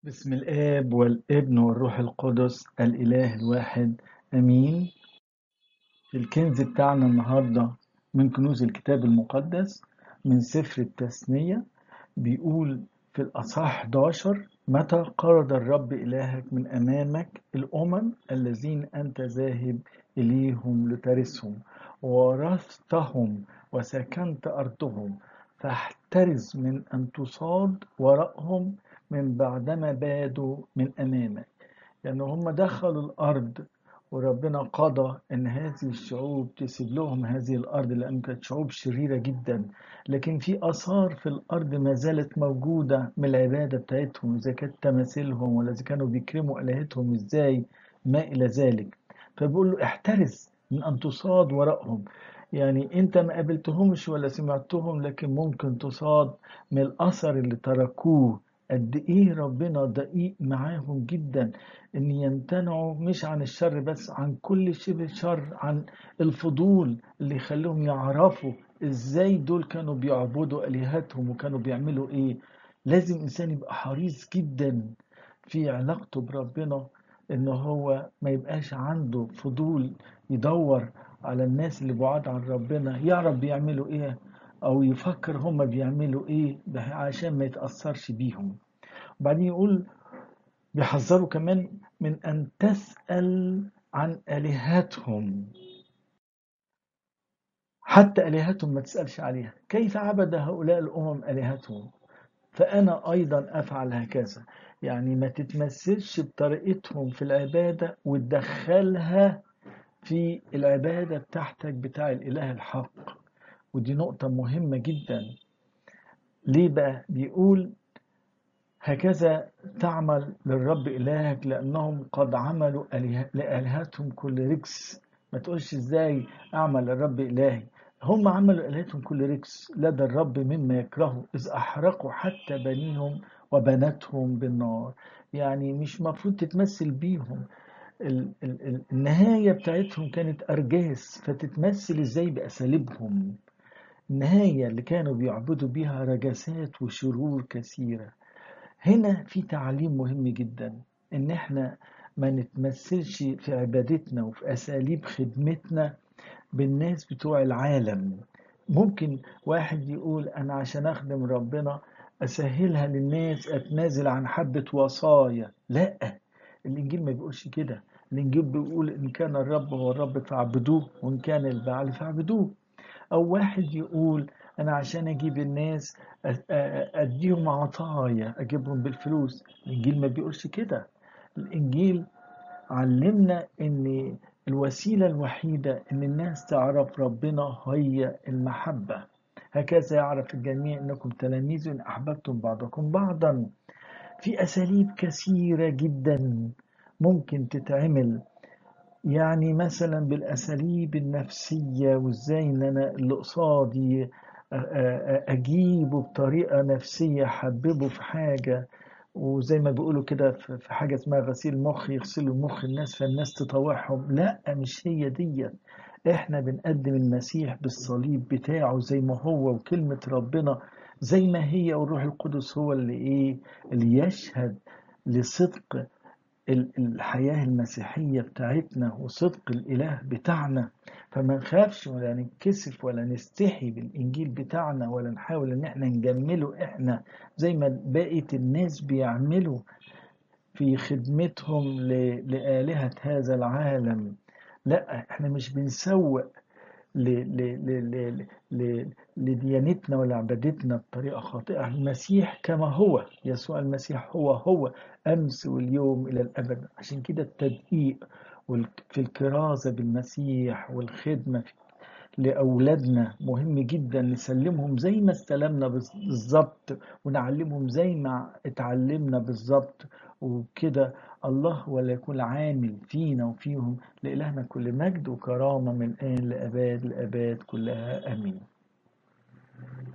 بسم الآب والابن والروح القدس الإله الواحد أمين في الكنز بتاعنا النهاردة من كنوز الكتاب المقدس من سفر التثنية بيقول في الأصحاح 11 متى قرض الرب إلهك من أمامك الأمم الذين أنت ذاهب إليهم لترثهم وورثتهم وسكنت أرضهم فاحترز من أن تصاد وراءهم من بعدما بادوا من أمامك لأن يعني هم دخلوا الأرض وربنا قضى أن هذه الشعوب تسيب لهم هذه الأرض لأن كانت شعوب شريرة جدا لكن في آثار في الأرض ما زالت موجودة من العبادة بتاعتهم إذا كانت تماثيلهم ولا إذا كانوا بيكرموا آلهتهم إزاي ما إلى ذلك فبيقول له احترس من أن تصاد وراءهم يعني انت ما قابلتهمش ولا سمعتهم لكن ممكن تصاد من الاثر اللي تركوه قد ايه ربنا دقيق معاهم جدا ان يمتنعوا مش عن الشر بس عن كل شبه شر عن الفضول اللي يخليهم يعرفوا ازاي دول كانوا بيعبدوا الهتهم وكانوا بيعملوا ايه لازم انسان يبقى حريص جدا في علاقته بربنا ان هو ما يبقاش عنده فضول يدور على الناس اللي بعاد عن ربنا يعرف بيعملوا ايه او يفكر هم بيعملوا ايه عشان ما يتأثرش بيهم وبعدين يقول بيحذروا كمان من ان تسأل عن آلهتهم حتى آلهتهم ما تسألش عليها كيف عبد هؤلاء الأمم آلهتهم فأنا أيضا أفعل هكذا يعني ما تتمثلش بطريقتهم في العبادة وتدخلها في العبادة بتاعتك بتاع الإله الحق ودي نقطة مهمة جدا ليه بقى بيقول هكذا تعمل للرب إلهك لأنهم قد عملوا لآلهتهم كل رجس ما تقولش إزاي أعمل للرب إلهي هم عملوا آلهتهم كل رجس لدى الرب مما يكرهه إذ أحرقوا حتى بنيهم وبناتهم بالنار يعني مش مفروض تتمثل بيهم ال ال النهاية بتاعتهم كانت أرجاس فتتمثل إزاي بأساليبهم النهاية اللي كانوا بيعبدوا بيها رجاسات وشرور كثيرة هنا في تعليم مهم جدا إن إحنا ما نتمثلش في عبادتنا وفي أساليب خدمتنا بالناس بتوع العالم ممكن واحد يقول أنا عشان أخدم ربنا أسهلها للناس أتنازل عن حبة وصايا لأ الإنجيل ما بيقولش كده الإنجيل بيقول إن كان الرب هو الرب فاعبدوه وإن كان البعل فاعبدوه أو واحد يقول أنا عشان أجيب الناس أديهم عطايا أجيبهم بالفلوس الإنجيل ما بيقولش كده الإنجيل علمنا إن الوسيلة الوحيدة إن الناس تعرف ربنا هي المحبة هكذا يعرف الجميع إنكم تلاميذ إن أحببتم بعضكم بعضا في أساليب كثيرة جدا ممكن تتعمل يعني مثلا بالأساليب النفسية وإزاي إن أنا اللي قصادي أجيبه بطريقة نفسية أحببه في حاجة وزي ما بيقولوا كده في حاجة اسمها غسيل مخ يغسلوا مخ الناس فالناس تطوعهم لا مش هي ديت احنا بنقدم المسيح بالصليب بتاعه زي ما هو وكلمة ربنا زي ما هي والروح القدس هو اللي ايه اللي يشهد لصدق الحياة المسيحية بتاعتنا وصدق الإله بتاعنا فما نخافش ولا نتكسف ولا نستحي بالإنجيل بتاعنا ولا نحاول إن احنا نجمله احنا زي ما بقية الناس بيعملوا في خدمتهم لآلهة هذا العالم لا احنا مش بنسوق لديانتنا ولعبادتنا بطريقة خاطئة المسيح كما هو يسوع المسيح هو هو أمس واليوم إلى الأبد عشان كده التدقيق في الكرازة بالمسيح والخدمة لأولادنا مهم جدا نسلمهم زي ما استلمنا بالظبط ونعلمهم زي ما اتعلمنا بالظبط وكده الله ولا يكون عامل فينا وفيهم لإلهنا كل مجد وكرامة من الآن لأباد الأباد كلها آمين